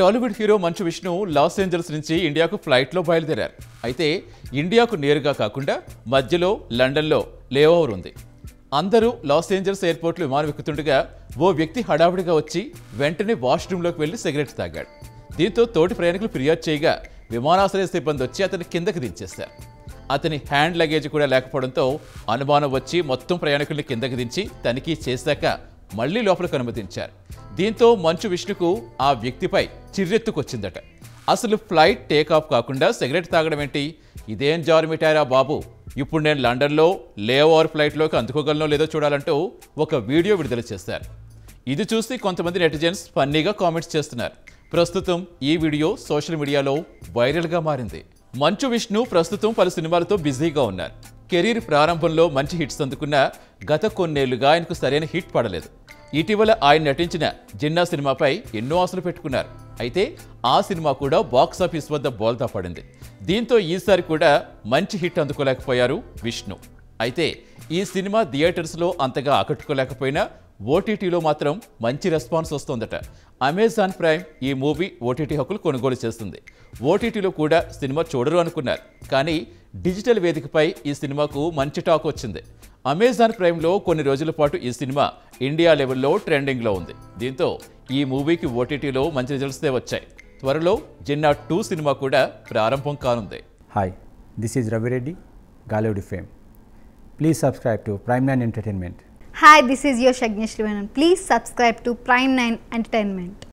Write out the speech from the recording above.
Tollywood hero మంచు Vishnu Los Angeles నుంచి ఇండియాకు ఫ్లైట్లో బయలుదేరారు అయితే ఇండియాకు నేరుగా కాకుండా మధ్యలో లండన్లో లేఓవర్ ఉంది అందరూ లాస్ ఏంజల్స్ ఎయిర్పోర్ట్లో విమానం ఎక్కుతుండగా ఓ వ్యక్తి హడావుడిగా వచ్చి వెంటనే వాష్రూమ్లోకి వెళ్లి సిగరెట్ తాగాడు దీంతో తోటి ప్రయాణికులు ఫిర్యాదు చేయగా విమానాశ్రయ సిబ్బంది వచ్చి అతన్ని కిందకి దించేశారు అతని హ్యాండ్ లగేజ్ కూడా లేకపోవడంతో అనుమానం వచ్చి మొత్తం ప్రయాణికుల్ని కిందకి దించి తనిఖీ చేశాక మళ్లీ లోపలికి అనుమతించారు దీంతో మంచు విష్ణుకు ఆ వ్యక్తిపై చిర్రెత్తుకొచ్చిందట అసలు ఫ్లైట్ టేక్ ఆఫ్ కాకుండా సిగరెట్ తాగడం ఏంటి ఇదేం జారుమిటారా బాబు ఇప్పుడు నేను లండన్లో లే ఓవర్ ఫ్లైట్లోకి అందుకోగలనో లేదో చూడాలంటూ ఒక వీడియో విడుదల చేశారు ఇది చూసి కొంతమంది నెటిజన్స్ ఫన్నీగా కామెంట్స్ చేస్తున్నారు ప్రస్తుతం ఈ వీడియో సోషల్ మీడియాలో వైరల్గా మారింది మంచు విష్ణు ప్రస్తుతం పలు సినిమాలతో బిజీగా ఉన్నారు కెరీర్ ప్రారంభంలో మంచి హిట్స్ అందుకున్న గత కొన్నేళ్లుగా ఆయనకు సరైన హిట్ పడలేదు ఇటీవల ఆయన నటించిన జిన్నా సినిమాపై ఎన్నో ఆశలు పెట్టుకున్నారు అయితే ఆ సినిమా కూడా బాక్స్ ఆఫీస్ వద్ద బోల్తా పడింది దీంతో ఈసారి కూడా మంచి హిట్ అందుకోలేకపోయారు విష్ణు అయితే ఈ సినిమా థియేటర్స్లో అంతగా ఆకట్టుకోలేకపోయినా ఓటీటీలో మాత్రం మంచి రెస్పాన్స్ వస్తోందట అమెజాన్ ప్రైమ్ ఈ మూవీ ఓటీటీ హక్కులు కొనుగోలు చేస్తుంది ఓటీటీలో కూడా సినిమా చూడరు అనుకున్నారు కానీ డిజిటల్ వేదికపై ఈ సినిమాకు మంచి టాక్ వచ్చింది అమెజాన్ ప్రైమ్లో కొన్ని రోజుల పాటు ఈ సినిమా ఇండియా లెవెల్లో ట్రెండింగ్లో ఉంది దీంతో ఈ మూవీకి ఓటీటీలో మంచి రిజల్ట్సే వచ్చాయి త్వరలో జిన్నా టూ సినిమా కూడా ప్రారంభం కానుంది Hi, this is Ravi Reddy, Gallery Fame. Please subscribe to Prime 9 Entertainment. Hi, this is your Shagnya Srivanan. Please subscribe to Prime 9 Entertainment.